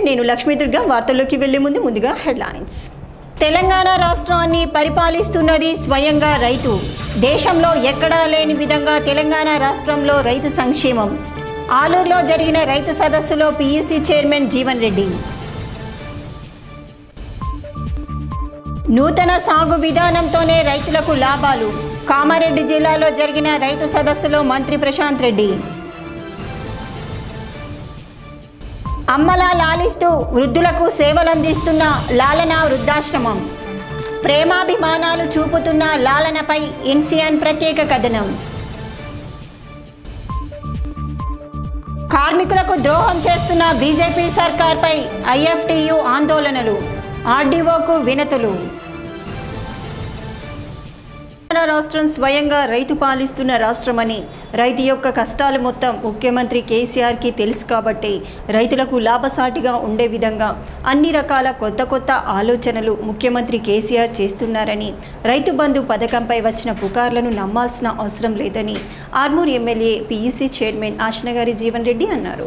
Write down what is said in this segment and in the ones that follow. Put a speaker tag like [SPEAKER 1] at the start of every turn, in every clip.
[SPEAKER 1] నేను లక్ష్మీదుర్గ వార్తల్లోకి వెళ్లే ముందు ముందుగా హెడ్లైన్స్ తెలంగాణ రాష్ట్రాన్ని పరిపాలిస్తున్నది స్వయంగా రైతు దేశంలో ఎక్కడా లేని విధంగా తెలంగాణ రాష్ట్రంలో రైతు సంక్షేమం ఆలూరులో జరిగిన రైతు సదస్సులో పీయూసీ చైర్మన్ జీవన్ రెడ్డి నూతన సాగు విధానంతోనే రైతులకు లాభాలు కామారెడ్డి జిల్లాలో జరిగిన రైతు సదస్సులో మంత్రి ప్రశాంత్ రెడ్డి అమ్మలా లాలిస్తూ వృద్ధులకు సేవలందిస్తున్న లాలన వృద్ధాశ్రమం ప్రేమాభిమానాలు చూపుతున్న లాలనపై ఇన్సియన్ ప్రత్యేక కథనం కార్మికులకు ద్రోహం చేస్తున్న బీజేపీ సర్కార్పై ఐఎఫ్టియు ఆందోళనలు ఆర్డీఓకు వినతులు తెలంగాణ రాష్ట్రం స్వయంగా రైతు పాలిస్తున్న రాష్ట్రమని రైతు యొక్క కష్టాలు మొత్తం ముఖ్యమంత్రి కేసీఆర్కి తెలుసు కాబట్టి రైతులకు లాభసాటిగా ఉండే విధంగా అన్ని రకాల కొత్త కొత్త ఆలోచనలు ముఖ్యమంత్రి కేసీఆర్ చేస్తున్నారని రైతు బంధు పథకంపై వచ్చిన పుకార్లను నమ్మాల్సిన అవసరం లేదని Armoor MLA PEC chairman Ashannagari Jeevan Reddy అన్నారు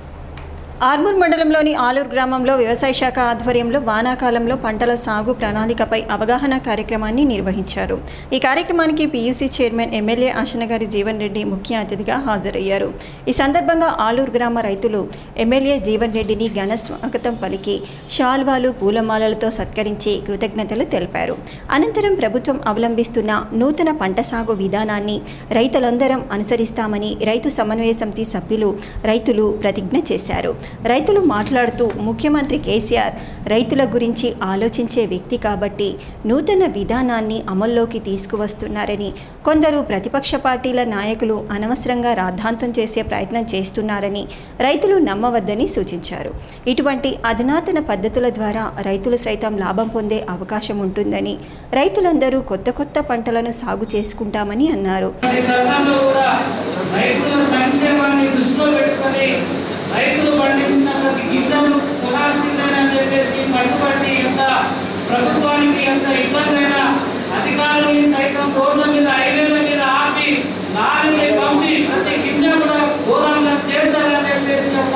[SPEAKER 1] ఆర్మూర్ మండలంలోని ఆలూరు గ్రామంలో వ్యవసాయ శాఖ ఆధ్వర్యంలో వానాకాలంలో పంటల సాగు ప్రణాళికపై అవగాహన కార్యక్రమాన్ని నిర్వహించారు ఈ కార్యక్రమానికి PUC chairman MLA Ashannagari Jeevan Reddy ముఖ్య అతిథిగా హాజరయ్యారు ఈ సందర్భంగా ఆలూరు గ్రామ రైతులు ఎమ్మెల్యే జీవన్ రెడ్డిని ఘన స్వాగతం పలికి షాల్వాలు పూలమాలలతో సత్కరించి కృతజ్ఞతలు తెలిపారు అనంతరం ప్రభుత్వం అవలంబిస్తున్న నూతన పంట సాగు విధానాన్ని రైతులందరం అనుసరిస్తామని రైతు సమన్వయ సమితి సభ్యులు రైతులు ప్రతిజ్ఞ చేశారు రైతులు మాట్లాడుతూ ముఖ్యమంత్రి కేసీఆర్ రైతుల గురించి ఆలోచించే వ్యక్తి కాబట్టి నూతన విధానాన్ని అమల్లోకి తీసుకువస్తున్నారని కొందరు ప్రతిపక్ష పార్టీల నాయకులు అనవసరంగా రాద్ధాంతం చేసే ప్రయత్నం చేస్తున్నారని రైతులు నమ్మవద్దని సూచించారు ఇటువంటి అధునాతన పద్ధతుల ద్వారా రైతులు సైతం లాభం పొందే అవకాశం ఉంటుందని రైతులందరూ కొత్త కొత్త పంటలను సాగు చేసుకుంటామని అన్నారు
[SPEAKER 2] ప్రతి తరుణంలో కూడా రైతుల సంక్షేమాన్ని దృష్టిలో పెట్టుకొని రైతులు పండించిన ప్రతి గింజను కొనాల్సిందని చెప్పేసి పట్టుబట్టి ఎంత ప్రభుత్వానికి ఎంత ఇబ్బందైనా అధికారులని సైతం రోడ్ల మీద హైవేల మీద ఆపి లారీని పంపి ప్రతి గింజ కూడా దూరంగా చేర్చాలని చెప్పేసి ఒక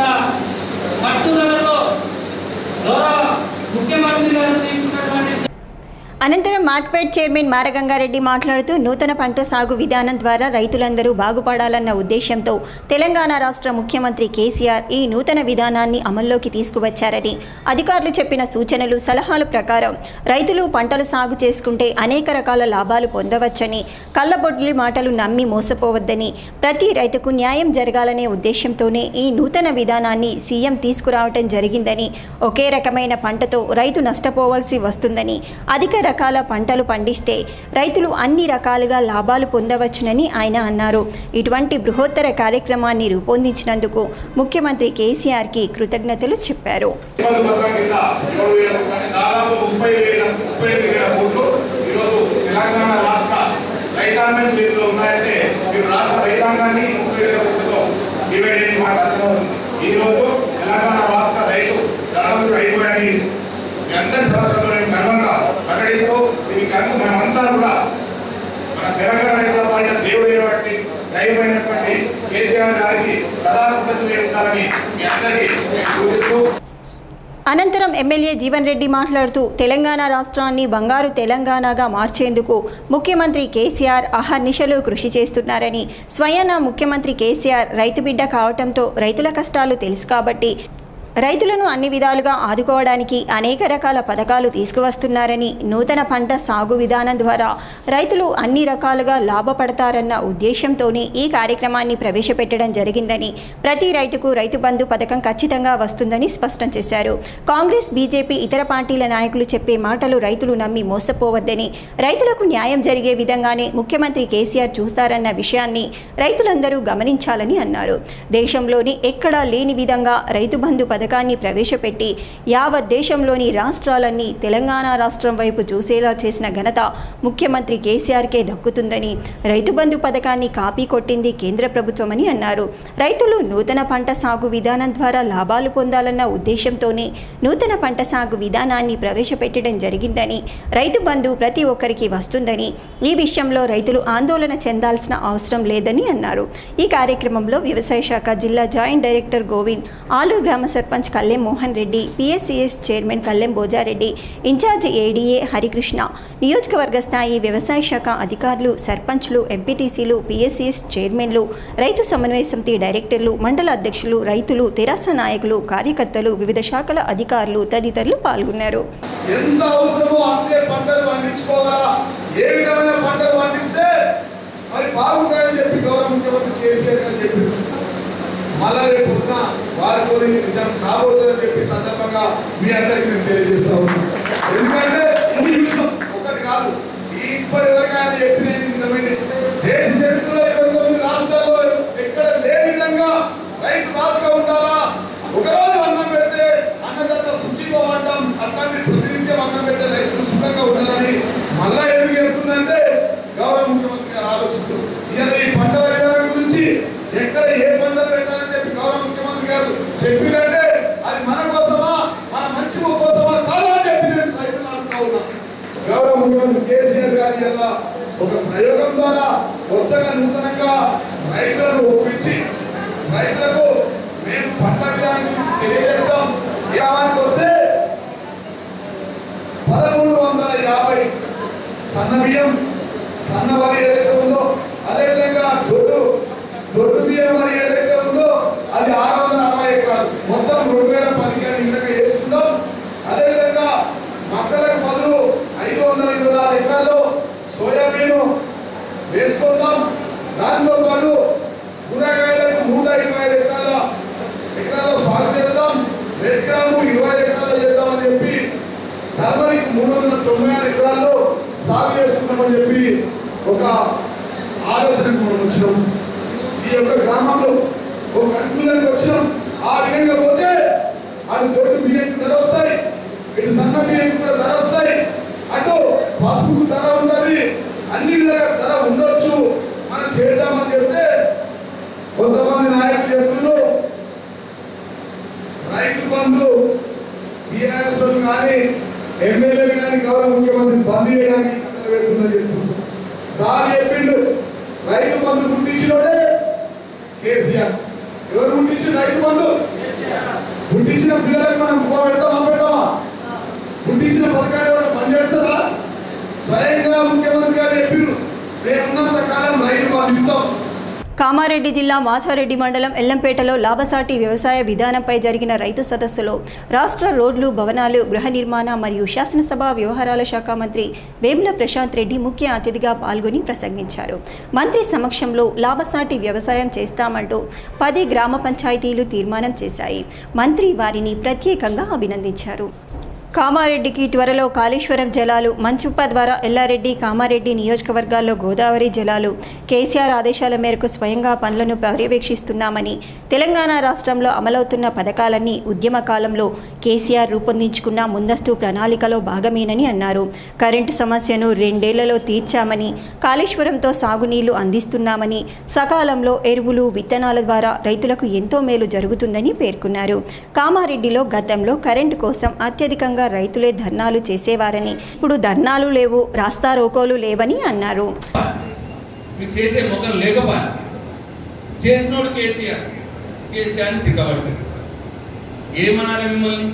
[SPEAKER 2] పట్టుదలతో గౌరవ ముఖ్యమంత్రి గారు తీసుకున్నటువంటి
[SPEAKER 1] అనంతరం మార్క్ఫెడ్ చైర్మన్ మారగంగారెడ్డి మాట్లాడుతూ నూతన పంట సాగు విధానం ద్వారా రైతులందరూ బాగుపడాలన్న ఉద్దేశంతో తెలంగాణ రాష్ట్ర ముఖ్యమంత్రి కేసీఆర్ ఈ నూతన విధానాన్ని అమల్లోకి తీసుకువచ్చారని అధికారులు చెప్పిన సూచనలు సలహాల ప్రకారం రైతులు పంటలు సాగు చేసుకుంటే అనేక రకాల లాభాలు పొందవచ్చని కళ్ళబొడ్లి మాటలు నమ్మి మోసపోవద్దని ప్రతి రైతుకు న్యాయం జరగాలనే ఉద్దేశంతోనే ఈ నూతన విధానాన్ని సీఎం తీసుకురావటం జరిగిందని ఒకే రకమైన పంటతో రైతు నష్టపోవాల్సి వస్తుందని అధిక రకాల పంటలు పండిస్తే రైతులు అన్ని రకాలుగా లాభాలు పొందవచ్చునని ఆయన అన్నారు ఇటువంటి బృహత్తర కార్యక్రమాన్ని రూపొందించినందుకు ముఖ్యమంత్రి కేసీఆర్కి కృతజ్ఞతలు చెప్పారు
[SPEAKER 3] ఇబ్బంది పథకం కింద ఏడు వేల అంటే దాదాపు ముప్పై వేల ముప్పై ఎనిమిది వేల కోట్లు ఈరోజు తెలంగాణ రాష్ట్ర రైతాంగం చేతిలో ఉన్నాయంటే మీరు రాష్ట్ర రైతాంగాన్ని ముప్పై వేల కోట్లతో డివైడ్ అయ్యి మాకు అర్థమవుతుంది ఈ రోజు తెలంగాణ రాష్ట్ర రైతు ధనవంతుడు అయిపోయాడని మీ అందరి సభలో నేను గర్వంగా ప్రకటిస్తూ దీనికి కనుక మనమంతా కూడా మన తెలంగాణ రైతుల పాలిట దేవుడైనటువంటి దైవమైనటువంటి కేసీఆర్ గారికి సదా కృతజ్ఞతలు ఉండాలని మీ అందరికీ నేను సూచిస్తూ
[SPEAKER 1] అనంతరం ఎమ్మెల్యే జీవన్ రెడ్డి మాట్లాడుతూ తెలంగాణ రాష్ట్రాన్ని బంగారు తెలంగాణగా మార్చేందుకు ముఖ్యమంత్రి కేసీఆర్ అహర్నిశలు కృషి చేస్తున్నారని స్వయాన ముఖ్యమంత్రి కేసీఆర్ రైతు బిడ్డ కావటంతో రైతుల కష్టాలు తెలుసు కాబట్టి రైతులను అన్ని విధాలుగా ఆదుకోవడానికి అనేక రకాల పథకాలు తీసుకువస్తున్నారని నూతన పంట సాగు విధానం ద్వారా రైతులు అన్ని రకాలుగా లాభపడతారన్న ఉద్దేశంతోనే ఈ కార్యక్రమాన్ని ప్రవేశపెట్టడం జరిగిందని ప్రతి రైతుకు రైతు బంధు పథకం ఖచ్చితంగా వస్తుందని స్పష్టం చేశారు కాంగ్రెస్ బీజేపీ ఇతర పార్టీల నాయకులు చెప్పే మాటలు రైతులు నమ్మి మోసపోవద్దని రైతులకు న్యాయం జరిగే విధంగానే ముఖ్యమంత్రి కేసీఆర్ చూస్తారన్న విషయాన్ని రైతులందరూ గమనించాలని అన్నారు దేశంలోని ఎక్కడా లేని విధంగా రైతు బంధు పథకాన్ని ప్రవేశపెట్టి యావత్ దేశంలోని రాష్ట్రాలన్నీ తెలంగాణ రాష్ట్రం వైపు చూసేలా చేసిన ఘనత ముఖ్యమంత్రి కేసీఆర్కే దక్కుతుందని రైతు బంధు పథకాన్ని కాపీ కొట్టింది కేంద్ర ప్రభుత్వమని అన్నారు రైతులు నూతన పంట సాగు విధానం ద్వారా లాభాలు పొందాలన్న ఉద్దేశంతోనే నూతన పంట సాగు విధానాన్ని ప్రవేశపెట్టడం జరిగిందని రైతు బంధు ప్రతి ఒక్కరికి వస్తుందని ఈ విషయంలో రైతులు ఆందోళన చెందాల్సిన అవసరం లేదని అన్నారు ఈ కార్యక్రమంలో వ్యవసాయ శాఖ జిల్లా జాయింట్ డైరెక్టర్ గోవింద్ ఆలూరు గ్రామ sarpanch sarpanch Kallem Mohan Reddy PSCS chairman Kallem Bojareddy incharge ADA Harikrishna నియోజకవర్గ స్థాయి వ్యవసాయ శాఖ అధికారులు సర్పంచ్లు ఎంపీటీసీలు పిఎస్సిఎస్ చైర్మన్లు రైతు సమన్వయ సమితి డైరెక్టర్లు మండల అధ్యక్షులు రైతులు తెరాస నాయకులు కార్యకర్తలు వివిధ శాఖల అధికారులు తదితరులు పాల్గొన్నారు
[SPEAKER 4] ఎంత అవసరమో అంతే పంటలు పండించుకోవాలా ఏ విధమైన పంటలు పండిస్తే మరి బాగుంటాయని చెప్పి గౌరవ ముఖ్యమంత్రి కేసీఆర్ గారు చెప్పారు మళ్ళా రేపు పొద్దున వారితో నిజం కాబోతుందని చెప్పి సందర్భంగా మీ అందరికీ నేను తెలియజేస్తా ఉన్నాను ఎందుకంటే ఈ విషయం ఒకటి కాదు ఇప్పటి వరకు ఆయన చెప్పిన నిజమైన దేశ చరిత్రలో ఇరవై తొమ్మిది రాష్ట్రాల్లో ఎక్కడ లేని విధంగా రైతు రాజుగా ఉండాలా ఒకరోజు అన్నం పెడితే అన్నదాత సుఖీపోవడం అట్లాంటి ప్రతినిత్యం అన్నం పెడితే రైతులు సుఖంగా ఉండాలని మళ్ళా ఏమి చెప్తుందంటే గౌరవ ముఖ్యమంత్రి గారు ఆలోచిస్తూ ఇవాళ ఈ పంటల విధానం గురించి ఎక్కడ ఏ పంటలు పెట్టాలని చెప్పి గౌరవ ముఖ్యమంత్రి గారు చెప్పినట్టే అది మన కోసమా మన మంచి కోసమా కాదా అని చెప్పి నేను రైతులు అడుగుతా ఉన్నా గౌరవ ముఖ్యమంత్రి కేసీఆర్ గారి వల్ల ఒక ప్రయోగం ద్వారా కొత్తగా నూతనంగా రైతులను ఒప్పించి రైతులకు మేము పంట విధానం గురించి తెలియజేస్తాం గ్రామానికి వస్తే పదమూడు వందల యాభై సన్న బియ్యం సన్న వరి ఏదైతే ఉందో అదేవిధంగా దొడ్డు దొడ్డు బియ్యం వరి ఏదైతే ఉందో అది ఆరు వందల అరవై ఎకరాలు మొత్తం రెండు వేల పదిహేను ఈ విధంగా వేసుకుందాం అదేవిధంగా మొక్కలకు బదులు ఐదు వందల ఇరవై ఆరు ఎకరాల్లో సోయాబీన్ వేసుకుందాం దాంతో పాటు కూరగాయలకు నూట ఇరవై ఐదు ఎకరాల ఎకరాల్లో సాగు చేద్దాం రెడ్ గ్రాము ఇరవై ఐదు ఎకరాల్లో చేద్దామని చెప్పి టర్మరిక్ మూడు వందల తొంభై ఆరు ఎకరాల్లో సాగు చేసుకుంటామని చెప్పి ఒక ఆలోచనకు మనం వచ్చినాం ఈ యొక్క గ్రామంలో ఒక అనుకూలంగా వచ్చినాం ఆ విధంగా పోతే అటు దొడ్డు బియ్యంకి ధర వస్తాయి ఇటు సన్న బియ్యంకి కూడా ధర వస్తాయి అటు పసుపుకు ధర ఉన్నది అన్ని విధాలుగా ధర ఉండొచ్చు మనం చేద్దామని చెప్తే కొంతమంది నాయకులు చెప్తున్నారు రైతు బంధు టీఆర్ఎస్ వాళ్ళు కానీ ఎమ్మెల్యేలు కానీ గౌరవ ముఖ్యమంత్రి బంద్ చేయడానికి కథలు పెడుతుందని చెప్తున్నారు సార్ చెప్పిండు రైతు బంధు గుర్తించినోడే కేసీఆర్ ఎవరు గుర్తించిన రైతు బంధు గుర్తించిన పిల్లలకు మనం పువ్వు పెడతామా పెట్టామా గుర్తించిన పథకాలు ఎవరు పనిచేస్తారా స్వయంగా ముఖ్యమంత్రి గారు చెప్పిండు మేమున్నంత కాలం రైతు బంధు ఇస్తాం
[SPEAKER 1] కామారెడ్డి జిల్లా మాచారెడ్డి మండలం ఎల్లంపేటలో లాభసాటి వ్యవసాయ విధానంపై జరిగిన రైతు సదస్సులో రాష్ట్ర రోడ్లు భవనాలు గృహ నిర్మాణ మరియు శాసనసభ వ్యవహారాల శాఖ మంత్రి వేముల ప్రశాంత్ రెడ్డి ముఖ్య అతిథిగా పాల్గొని ప్రసంగించారు మంత్రి సమక్షంలో లాభసాటి వ్యవసాయం చేస్తామంటూ పది గ్రామ పంచాయతీలు తీర్మానం చేశాయి మంత్రి వారిని ప్రత్యేకంగా అభినందించారు కామారెడ్డికి త్వరలో కాళేశ్వరం జలాలు మంచుప్ప ద్వారా ఎల్లారెడ్డి కామారెడ్డి నియోజకవర్గాల్లో గోదావరి జలాలు కేసీఆర్ ఆదేశాల మేరకు స్వయంగా పనులను పర్యవేక్షిస్తున్నామని తెలంగాణ రాష్ట్రంలో అమలవుతున్న పథకాలన్నీ ఉద్యమ కాలంలో కేసీఆర్ రూపొందించుకున్న ముందస్తు ప్రణాళికలో భాగమేనని అన్నారు కరెంటు సమస్యను రెండేళ్లలో తీర్చామని కాళేశ్వరంతో సాగునీళ్లు అందిస్తున్నామని సకాలంలో ఎరువులు విత్తనాల ద్వారా రైతులకు ఎంతో మేలు జరుగుతుందని పేర్కొన్నారు కామారెడ్డిలో గతంలో కరెంటు కోసం అత్యధికంగా రైతులే ధర్నాలు చేసేవారని ఇప్పుడు ధర్నాలు లేవు రాస్తా రోకోలు లేవని అన్నారు
[SPEAKER 5] మీరు చేసే మొక్కలు లేకపోయా చేసినోడు కేసీఆర్ కేసీఆర్ని తిరగబడుతుంది ఏమనాలి మిమ్మల్ని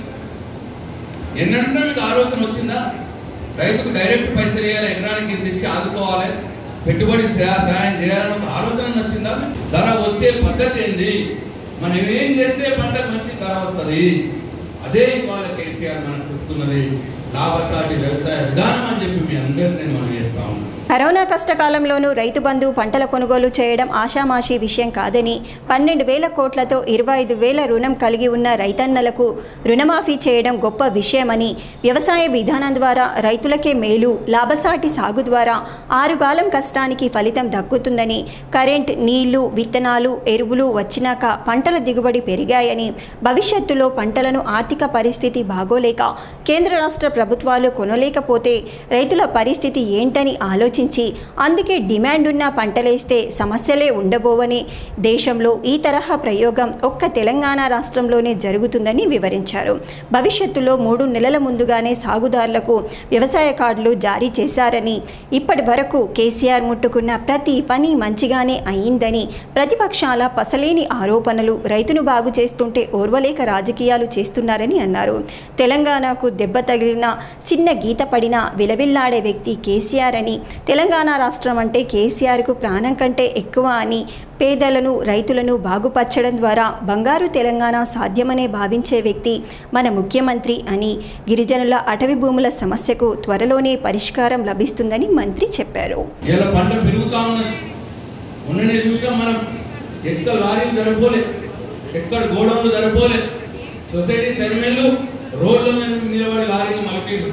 [SPEAKER 5] ఎన్నడన్నా మీకు ఆలోచన వచ్చిందా రైతుకు డైరెక్ట్ పైసలు వేయాలి ఎకరానికి ఇంత ఇచ్చి ఆదుకోవాలి పెట్టుబడి సహా- సహాయం చేయాలని ఒక ఆలోచన వచ్చిందా ధర వచ్చే పద్ధతి ఏంది మనం ఏం చేస్తే పంటకు మంచి ధర వస్తుంది అదే ఇవాళ కేసీఆర్ మనకు చెప్తున్నది లాభసాటి వ్యవసాయ విధానం అని చెప్పి మీ అందరినీ నేను మనం చేస్తా ఉన్నాను
[SPEAKER 1] కరోనా కష్టకాలంలోనూ రైతు బంధు పంటల కొనుగోలు చేయడం ఆషామాషీ విషయం కాదని పన్నెండు వేల కోట్లతో ఇరవై ఐదు వేల రుణం కలిగి ఉన్న రైతన్నలకు రుణమాఫీ చేయడం గొప్ప విషయమని వ్యవసాయ విధానం ద్వారా రైతులకే మేలు లాభసాటి సాగు ద్వారా ఆరుగాలం కష్టానికి ఫలితం దక్కుతుందని కరెంట్ నీళ్లు విత్తనాలు ఎరువులు వచ్చినాక పంటల దిగుబడి పెరిగాయని భవిష్యత్తులో పంటలను ఆర్థిక పరిస్థితి బాగోలేక కేంద్ర రాష్ట్ర ప్రభుత్వాలు కొనలేకపోతే రైతుల పరిస్థితి ఏంటని ఆలోచించి ఆలోచించి అందుకే డిమాండ్ ఉన్న పంటలేస్తే సమస్యలే ఉండబోవని దేశంలో ఈ తరహా ప్రయోగం ఒక్క తెలంగాణ రాష్ట్రంలోనే జరుగుతుందని వివరించారు భవిష్యత్తులో మూడు నెలల ముందుగానే సాగుదారులకు వ్యవసాయ కార్డులు జారీ చేశారని ఇప్పటి వరకు కేసీఆర్ ముట్టుకున్న ప్రతి పని మంచిగానే అయ్యిందని ప్రతిపక్షాల పసలేని ఆరోపణలు రైతును బాగు చేస్తుంటే ఓర్వలేక రాజకీయాలు చేస్తున్నారని అన్నారు తెలంగాణకు దెబ్బ తగిలిన చిన్న గీత పడిన విలవిల్లాడే వ్యక్తి కేసీఆర్ అని తెలంగాణ రాష్ట్రం అంటే కేసీఆర్కు ప్రాణం కంటే ఎక్కువ అని పేదలను రైతులను బాగుపరచడం ద్వారా బంగారు తెలంగాణ సాధ్యమనే భావించే వ్యక్తి మన ముఖ్యమంత్రి అని గిరిజనుల అటవీ భూముల సమస్యకు త్వరలోనే పరిష్కారం లభిస్తుందని మంత్రి చెప్పారు
[SPEAKER 5] ఇలా పంట పెరుగుతా ఉన్నది మొన్ననే చూసాం మనం ఎక్కడ లారీలు జరగపోలే ఎక్కడ గోడౌన్లు జరగపోలే సొసైటీ చైర్మన్లు రోడ్ల మీద నిలబడి లారీలు మలిపేరు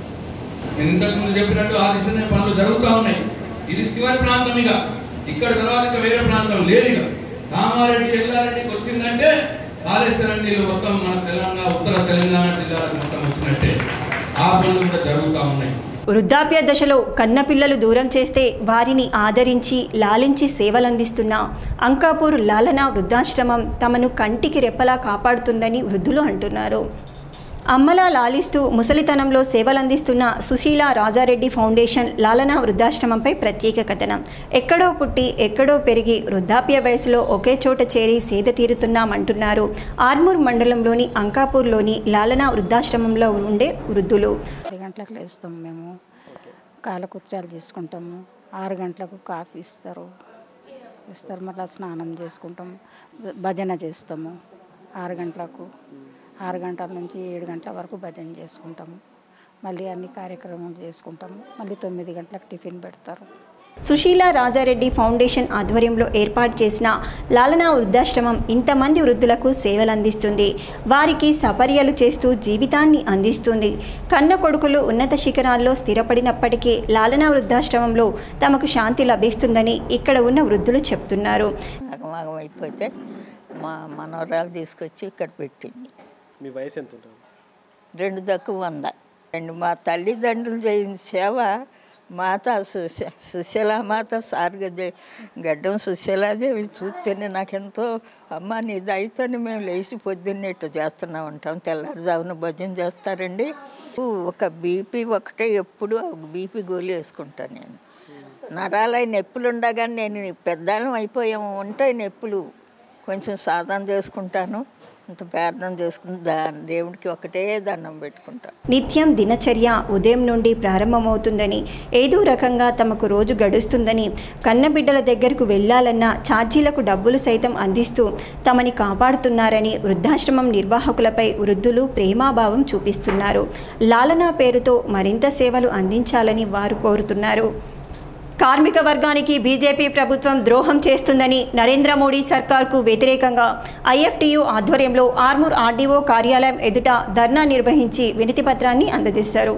[SPEAKER 5] నేను ఇంతకు ముందు చెప్పినట్టు ఆ దిశనే పనులు జరుగుతూ ఉన్నాయి ఇది చివరి ప్రాంతం ఇక ఇక్కడ తర్వాత ఇక వేరే ప్రాంతం లేదు ఇక కామారెడ్డి ఎల్లారెడ్డికి వచ్చిందంటే కాళేశ్వరం నీళ్ళు మొత్తం మన తెలంగాణ ఉత్తర తెలంగాణ జిల్లాలకు మొత్తం వచ్చినట్టే ఆ పనులు కూడా జరుగుతూ ఉన్నాయి
[SPEAKER 1] వృద్ధాప్య దశలో కన్నపిల్లలు దూరం చేస్తే వారిని ఆదరించి లాలించి సేవలందిస్తున్న అంకాపూర్ లాలన వృద్ధాశ్రమం తమను కంటికి రెప్పలా కాపాడుతుందని వృద్ధులు అంటున్నారు అమ్మలా లాలిస్తూ ముసలితనంలో సేవలందిస్తున్న సుశీల రాజారెడ్డి ఫౌండేషన్ లాలనా వృద్ధాశ్రమంపై ప్రత్యేక కథనం ఎక్కడో పుట్టి ఎక్కడో పెరిగి వృద్ధాప్య వయసులో ఒకే చోట చేరి సేద తీరుతున్నామంటున్నారు ఆర్మూర్ మండలంలోని అంకాపూర్లోని లాలనా వృద్ధాశ్రమంలో ఉండే వృద్ధులు
[SPEAKER 6] పది గంటలకు లేస్తాం మేము కాలకృత్యాలు చేసుకుంటాము ఆరు గంటలకు కాఫీ ఇస్తారు ఇస్తారు మళ్ళీ స్నానం చేసుకుంటాం భ- భజన చేస్తాము ఆరు గంటలకు ఆరు గంటల నుంచి ఏడు గంటల వరకు భజన చేసుకుంటాము మళ్ళీ అన్ని కార్యక్రమాలు చేసుకుంటాము మళ్ళీ తొమ్మిది గంటలకు టిఫిన్ పెడతారు
[SPEAKER 1] సుశీల రాజారెడ్డి ఫౌండేషన్ ఆధ్వర్యంలో ఏర్పాటు చేసిన లాలనా వృద్ధాశ్రమం ఇంతమంది వృద్ధులకు సేవలందిస్తుంది వారికి సపర్యలు చేస్తూ జీవితాన్ని అందిస్తుంది కన్న కొడుకులు ఉన్నత శిఖరాల్లో స్థిరపడినప్పటికీ లాలనా వృద్ధాశ్రమంలో తమకు శాంతి లభిస్తుందని ఇక్కడ ఉన్న వృద్ధులు చెప్తున్నారు
[SPEAKER 7] ఆగమాగం అయిపోతే మా మనవరాలు తీసుకొచ్చి ఇక్కడ పెట్టింది
[SPEAKER 8] మీ వయసు ఎంత ఉంటుంది
[SPEAKER 7] రెండు దక్కు వంద రెండు మా తల్లిదండ్రులు చేసిన సేవ మాత సుశ సుశీలామాత సార్గ గడ్డం సుశీలాదేవి చూస్తేనే నాకెంతో అమ్మ నీ దయతోని మేము లేచి పొద్దున్నేట్టు చేస్తూనే ఉంటాం తెల్లారుజామున భజన చేస్తారండి ఒక బీపీ ఒకటే ఎప్పుడు బీపీ గోళీ వేసుకుంటాను నేను నరాలై నొప్పులు ఉండగానే నేను పెద్దాళ్ళం అయిపోయాము ఉంటాయి నొప్పులు కొంచెం సాధన చేసుకుంటాను ఇంత ప్రార్థన చేసుకుని దా దేవుడికి ఒకటే దండం పెట్టుకుంటాను
[SPEAKER 1] నిత్యం దినచర్య ఉదయం నుండి ప్రారంభమవుతుందని ఏదో రకంగా తమకు రోజు గడుస్తుందని కన్నబిడ్డల దగ్గరకు వెళ్ళాలన్న ఛార్జీలకు డబ్బులు సైతం అందిస్తూ తమని కాపాడుతున్నారని వృద్ధాశ్రమం నిర్వాహకులపై వృద్ధులు ప్రేమాభావం చూపిస్తున్నారు లాలనా పేరుతో మరింత సేవలు అందించాలని వారు కోరుతున్నారు కార్మిక వర్గానికి బీజేపీ ప్రభుత్వం ద్రోహం చేస్తుందని నరేంద్ర మోడీ సర్కార్కు వ్యతిరేకంగా ఐఎఫ్టియు ఆధ్వర్యంలో ఆర్మూర్ ఆర్డీఓ కార్యాలయం ఎదుట ధర్నా నిర్వహించి వినతిపత్రాన్ని అందజేశారు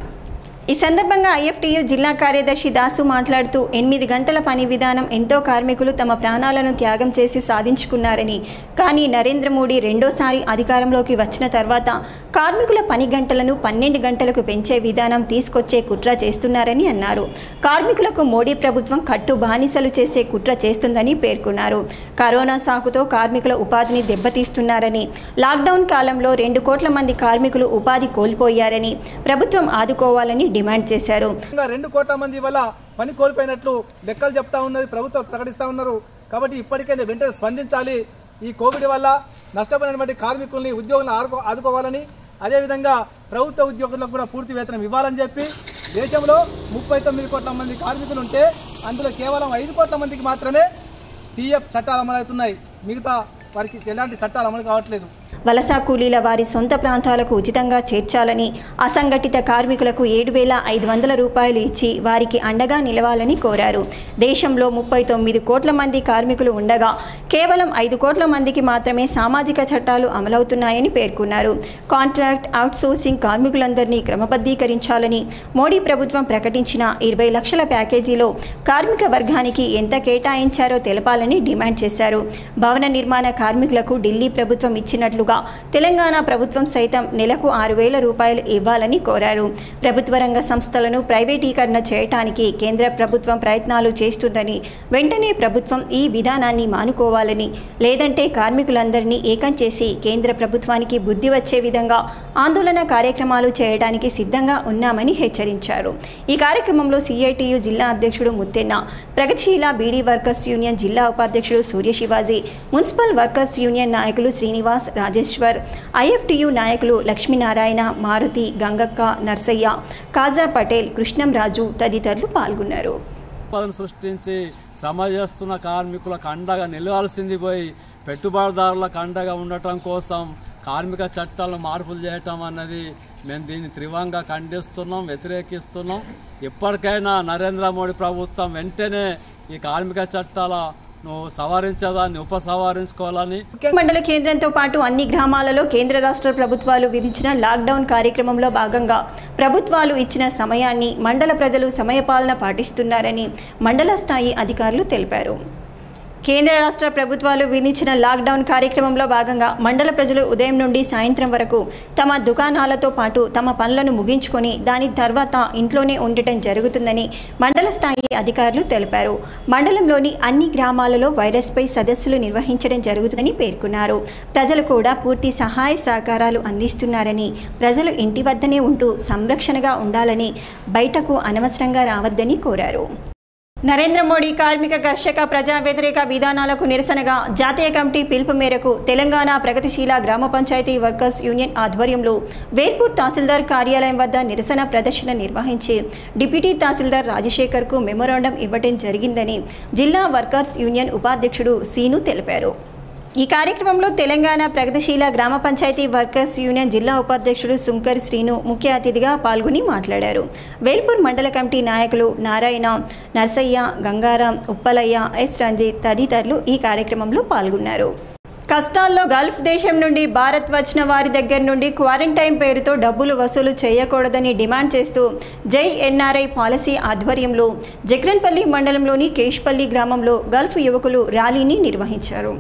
[SPEAKER 1] ఈ సందర్భంగా ఐఎఫ్టియు జిల్లా కార్యదర్శి దాసు మాట్లాడుతూ ఎనిమిది గంటల పని విధానం ఎంతో కార్మికులు తమ ప్రాణాలను త్యాగం చేసి సాధించుకున్నారని కానీ నరేంద్ర మోడీ రెండోసారి అధికారంలోకి వచ్చిన తర్వాత కార్మికుల పని గంటలను పన్నెండు గంటలకు పెంచే విధానం తీసుకొచ్చే కుట్ర చేస్తున్నారని అన్నారు కార్మికులకు మోడీ ప్రభుత్వం కట్టు బానిసలు చేసే కుట్ర చేస్తుందని పేర్కొన్నారు కరోనా సాకుతో కార్మికుల ఉపాధిని దెబ్బతీస్తున్నారని లాక్డౌన్ కాలంలో రెండు కోట్ల మంది కార్మికులు ఉపాధి కోల్పోయారని ప్రభుత్వం ఆదుకోవాలని డిమాండ్ చేశారు
[SPEAKER 9] ఇంకా రెండు కోట్ల మంది వల్ల పని కోల్పోయినట్లు లెక్కలు చెప్తా ఉన్నది ప్రభుత్వం ప్రకటిస్తూ ఉన్నారు కాబట్టి ఇప్పటికైనా వెంటనే స్పందించాలి ఈ కోవిడ్ వల్ల నష్టపోయినటువంటి కార్మికుల్ని ఉద్యోగులను ఆడుకో ఆదుకోవాలని అదేవిధంగా ప్రభుత్వ ఉద్యోగులకు కూడా పూర్తి వేతనం ఇవ్వాలని చెప్పి దేశంలో ముప్పై తొమ్మిది కోట్ల మంది కార్మికులు ఉంటే అందులో కేవలం ఐదు కోట్ల మందికి మాత్రమే పిఎఫ్ చట్టాలు అమలవుతున్నాయి మిగతా వారికి ఎలాంటి చట్టాలు అమలు కావట్లేదు
[SPEAKER 1] వలస కూలీల వారి సొంత ప్రాంతాలకు ఉచితంగా చేర్చాలని అసంఘటిత కార్మికులకు ఏడు వేల ఐదు వందల రూపాయలు ఇచ్చి వారికి అండగా నిలవాలని కోరారు దేశంలో ముప్పై తొమ్మిది కోట్ల మంది కార్మికులు ఉండగా కేవలం ఐదు కోట్ల మందికి మాత్రమే సామాజిక చట్టాలు అమలవుతున్నాయని పేర్కొన్నారు కాంట్రాక్ట్ అవుట్సోర్సింగ్ కార్మికులందరినీ క్రమబద్ధీకరించాలని మోడీ ప్రభుత్వం ప్రకటించిన ఇరవై లక్షల ప్యాకేజీలో కార్మిక వర్గానికి ఎంత కేటాయించారో తెలపాలని డిమాండ్ చేశారు భవన నిర్మాణ కార్మికులకు ఢిల్లీ ప్రభుత్వం ఇచ్చినట్లు చేస్తున్నట్లుగా తెలంగాణ ప్రభుత్వం సైతం నెలకు ఆరు వేల రూపాయలు ఇవ్వాలని కోరారు ప్రభుత్వ రంగ సంస్థలను ప్రైవేటీకరణ చేయటానికి కేంద్ర ప్రభుత్వం ప్రయత్నాలు చేస్తుందని వెంటనే ప్రభుత్వం ఈ విధానాన్ని మానుకోవాలని లేదంటే కార్మికులందరినీ ఏకం చేసి కేంద్ర ప్రభుత్వానికి బుద్ధి వచ్చే విధంగా ఆందోళన కార్యక్రమాలు చేయడానికి సిద్ధంగా ఉన్నామని హెచ్చరించారు ఈ కార్యక్రమంలో సిఐటియు జిల్లా అధ్యక్షుడు ముత్తెన్న ప్రగతిశీల బీడీ వర్కర్స్ యూనియన్ జిల్లా ఉపాధ్యక్షుడు Surya Shivaji municipal workers union నాయకులు శ్రీనివాస్ రాజేశ్వర్ ఐఎఫ్టియు నాయకులు లక్ష్మీనారాయణ మారుతి గంగక్క నర్సయ్య కాజా పటేల్ కృష్ణంరాజు తదితరులు పాల్గొన్నారు
[SPEAKER 8] సంపదను సృష్టించి శ్రమ చేస్తున్న కార్మికులకు అండగా నిలవాల్సింది పోయి పెట్టుబడిదారులకు అండగా ఉండటం కోసం కార్మిక చట్టాలను మార్పులు చేయటం అన్నది మేము దీన్ని తీవ్రంగా ఖండిస్తున్నాం వ్యతిరేకిస్తున్నాం ఇప్పటికైనా నరేంద్ర మోడీ ప్రభుత్వం వెంటనే ఈ కార్మిక చట్టాలను సవరించదాన్ని ఉపసంహరించుకోవాలని
[SPEAKER 1] మండల కేంద్రంతో పాటు అన్ని గ్రామాలలో కేంద్ర రాష్ట్ర ప్రభుత్వాలు విధించిన లాక్డౌన్ కార్యక్రమంలో భాగంగా ప్రభుత్వాలు ఇచ్చిన సమయాన్ని మండల ప్రజలు సమయపాలన పాటిస్తున్నారని మండల స్థాయి అధికారులు తెలిపారు కేంద్ర రాష్ట్ర ప్రభుత్వాలు విధించిన లాక్డౌన్ కార్యక్రమంలో భాగంగా మండల ప్రజలు ఉదయం నుండి సాయంత్రం వరకు తమ దుకాణాలతో పాటు తమ పనులను ముగించుకొని దాని తర్వాత ఇంట్లోనే ఉండటం జరుగుతుందని మండల స్థాయి అధికారులు తెలిపారు మండలంలోని అన్ని గ్రామాలలో వైరస్పై సదస్సులు నిర్వహించడం జరుగుతుందని పేర్కొన్నారు ప్రజలు కూడా పూర్తి సహాయ సహకారాలు అందిస్తున్నారని ప్రజలు ఇంటి వద్దనే ఉంటూ సంరక్షణగా ఉండాలని బయటకు అనవసరంగా రావద్దని కోరారు నరేంద్ర మోడీ కార్మిక కర్షక ప్రజా వ్యతిరేక విధానాలకు నిరసనగా జాతీయ కమిటీ పిలుపు మేరకు తెలంగాణ ప్రగతిశీల గ్రామ పంచాయతీ వర్కర్స్ యూనియన్ ఆధ్వర్యంలో వేల్పూర్ తహసీల్దార్ కార్యాలయం వద్ద నిరసన ప్రదర్శన నిర్వహించి డిప్యూటీ తహసీల్దార్ రాజశేఖర్కు మెమోరాండం ఇవ్వడం జరిగిందని జిల్లా వర్కర్స్ యూనియన్ ఉపాధ్యక్షుడు సీను తెలిపారు ఈ కార్యక్రమంలో తెలంగాణ ప్రగతిశీల గ్రామ పంచాయతీ వర్కర్స్ యూనియన్ జిల్లా ఉపాధ్యక్షుడు సుంకర్ శ్రీను ముఖ్య అతిథిగా పాల్గొని మాట్లాడారు వేల్పూర్ మండల కమిటీ నాయకులు నారాయణ నర్సయ్య గంగారాం ఉప్పలయ్య ఎస్ రంజిత్ తదితరులు ఈ కార్యక్రమంలో పాల్గొన్నారు కష్టాల్లో గల్ఫ్ దేశం నుండి భారత్ వచ్చిన వారి దగ్గర నుండి క్వారంటైన్ పేరుతో డబ్బులు వసూలు చేయకూడదని డిమాండ్ చేస్తూ జై ఎన్ఆర్ఐ పాలసీ ఆధ్వర్యంలో జగ్రన్పల్లి మండలంలోని కేష్పల్లి గ్రామంలో గల్ఫ్ యువకులు ర్యాలీని నిర్వహించారు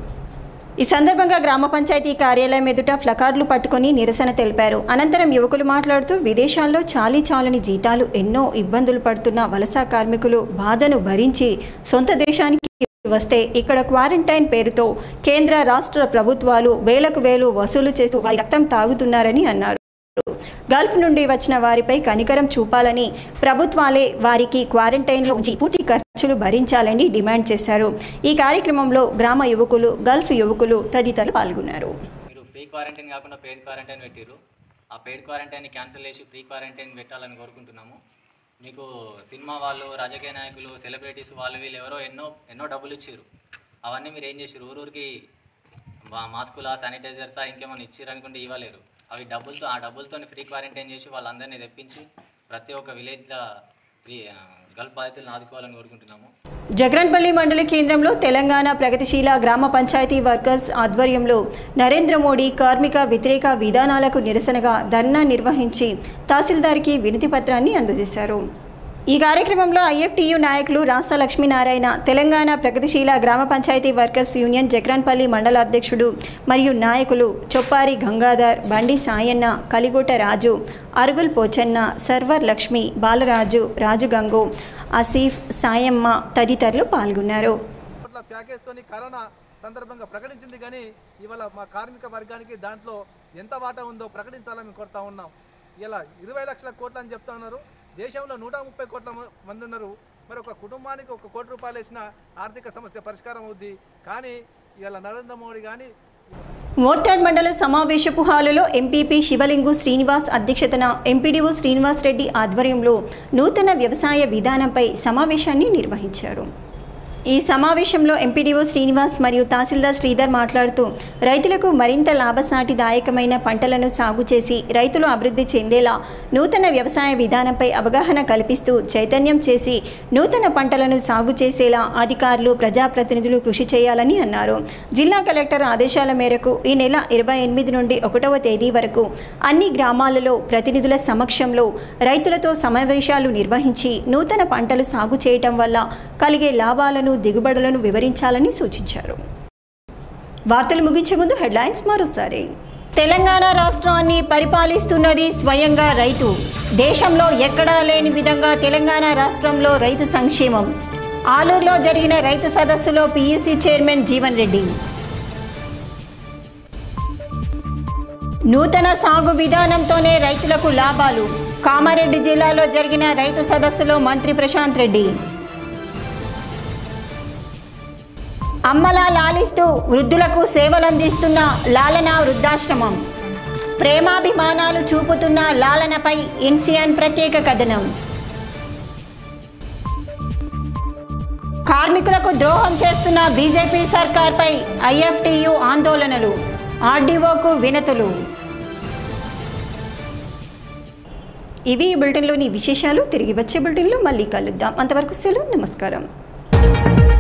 [SPEAKER 1] ఈ సందర్భంగా గ్రామ పంచాయతీ కార్యాలయం ఎదుట ప్లకార్డులు పట్టుకొని నిరసన తెలిపారు అనంతరం యువకులు మాట్లాడుతూ విదేశాల్లో చాలీ చాలని జీతాలు ఎన్నో ఇబ్బందులు పడుతున్న వలస కార్మికులు బాధను భరించి సొంత దేశానికి వస్తే ఇక్కడ క్వారంటైన్ పేరుతో కేంద్ర రాష్ట్ర ప్రభుత్వాలు వేలకు వేలు వసూలు చేస్తూ వారి రక్తం తాగుతున్నారని అన్నారు గల్ఫ్ నుండి వచ్చిన వారిపై కనికరం చూపాలని ప్రభుత్వాలే వారికి క్వారంటైన్లో ఉంచి పూర్తి ఖర్చులు భరించాలని డిమాండ్ చేశారు ఈ కార్యక్రమంలో గ్రామ యువకులు గల్ఫ్ యువకులు తదితరులు పాల్గొన్నారు
[SPEAKER 10] మీరు ఫ్రీ క్వారంటైన్ కాకుండా పెయిడ్ క్వారంటైన్ పెట్టిర్రు ఆ పెయిడ్ క్వారంటైన్ క్యాన్సిల్ చేసి ఫ్రీ క్వారంటైన్ పెట్టాలని కోరుకుంటున్నాము మీకు సినిమా వాళ్ళు రాజకీయ నాయకులు సెలబ్రిటీస్ వాళ్ళు వీళ్ళు ఎవరో ఎన్నో ఎన్నో డబ్బులు ఇచ్చారు అవన్నీ మీరు ఏం చేసారు ఊరూరికి మా- మాస్కులా శానిటైజర్సా ఇంకేమైనా ఇచ్చిర్రు అనుకుంటే ఇవ్వలేరు అవి డబ్బులతో ఆ డబ్బులతో ఫ్రీ క్వారంటైన్ చేసి వాళ్ళందరినీ తెప్పించి ప్రతి ఒక్క విలేజ్లో ఫ్రీ ఆ, గల్ఫ్ బాధితులను ఆదుకోవాలని కోరుకుంటున్నాము
[SPEAKER 1] జగరన్పల్లి మండల కేంద్రంలో తెలంగాణ ప్రగతిశీల గ్రామ పంచాయతీ వర్కర్స్ ఆధ్వర్యంలో నరేంద్ర మోడీ కార్మిక వ్యతిరేక విధానాలకు నిరసనగా ధర్నా నిర్వహించి తహసీల్దార్కి వినతి పత్రాన్ని అందజేశారు ఈ కార్యక్రమంలో ఐఎఫ్టియు నాయకులు రాస లక్ష్మీనారాయణ తెలంగాణ ప్రగతిశీల గ్రామ పంచాయతీ వర్కర్స్ యూనియన్ జక్రాన్పల్లి మండల అధ్యక్షుడు మరియు నాయకులు చొప్పారి గంగాధర్ బండి సాయన్న కలిగోట రాజు అరుగుల్ పోచన్న సర్వర్ లక్ష్మి బాలరాజు రాజు గంగు ఆసిఫ్ సాయమ్మ తదితరులు పాల్గొన్నారు
[SPEAKER 9] కోట్ల ప్యాకేజ్తోని కరోనా సందర్భంగా ప్రకటించింది కానీ ఇవాళ మా కార్మిక వర్గానికి దాంట్లో ఎంత వాటా ఉందో ప్రకటించాలని మేము కోరుతా ఉన్నాం ఇలా ఇరవై లక్షల కోట్లు అని చెప్తా ఉన్నారు దేశంలో నూట ముప్పై కోట్ల మ- మంది ఉన్నారు మరి ఒక కుటుంబానికి ఒక కోటి రూపాయలు వేసిన ఆర్థిక సమస్య పరిష్కారం అవుద్ది కానీ ఇవాళ నరేంద్ర మోడీ కానీ
[SPEAKER 1] మోర్తాడ్ మండల సమావేశపు హాలులో ఎంపీపీ శివలింగు శ్రీనివాస్ అధ్యక్షతన ఎంపీడీఓ శ్రీనివాస్ రెడ్డి ఆధ్వర్యంలో నూతన వ్యవసాయ విధానంపై సమావేశాన్ని నిర్వహించారు ఈ సమావేశంలో ఎంపీడీఓ శ్రీనివాస్ మరియు తహసీల్దార్ శ్రీధర్ మాట్లాడుతూ రైతులకు మరింత లాభసాటిదాయకమైన పంటలను సాగు చేసి రైతులు అభివృద్ధి చెందేలా నూతన వ్యవసాయ విధానంపై అవగాహన కల్పిస్తూ చైతన్యం చేసి నూతన పంటలను సాగు చేసేలా అధికారులు ప్రజాప్రతినిధులు కృషి చేయాలని అన్నారు జిల్లా కలెక్టర్ ఆదేశాల మేరకు ఈ నెల ఇరవై ఎనిమిది నుండి ఒకటవ తేదీ వరకు అన్ని గ్రామాలలో ప్రతినిధుల సమక్షంలో రైతులతో సమావేశాలు నిర్వహించి నూతన పంటలు సాగు చేయటం వల్ల కలిగే లాభాలను దిగుబడులను వివరించాలని సూచించారు వార్తలు ముగించే ముందు హెడ్లైన్స్ మరోసారి తెలంగాణ రాష్ట్రాన్ని పరిపాలిస్తున్నది స్వయంగా రైతు దేశంలో ఎక్కడా లేని విధంగా తెలంగాణ రాష్ట్రంలో రైతు సంక్షేమం ఆలూరులో జరిగిన రైతు సదస్సులో పీయూసీ చైర్మన్ జీవన్ రెడ్డి నూతన సాగు విధానంతోనే రైతులకు లాభాలు కామారెడ్డి జిల్లాలో జరిగిన రైతు సదస్సులో మంత్రి ప్రశాంత్ రెడ్డి అమ్మలా లాలిస్తూ వృద్ధులకు సేవలందిస్తున్న లాలన వృద్ధాశ్రమం ప్రేమాభిమానాలు చూపుతున్న లాలనపై ఎన్సీఎన్ ప్రత్యేక కథనం కార్మికులకు ద్రోహం చేస్తున్న బీజేపీ సర్కార్పై ఐఎఫ్టియు ఆందోళనలు ఆర్డీఓకు వినతులు ఇవి ఈ బులెటిన్లోని విశేషాలు తిరిగి వచ్చే బులెటిన్లో మళ్ళీ కలుద్దాం అంతవరకు సెలవు నమస్కారం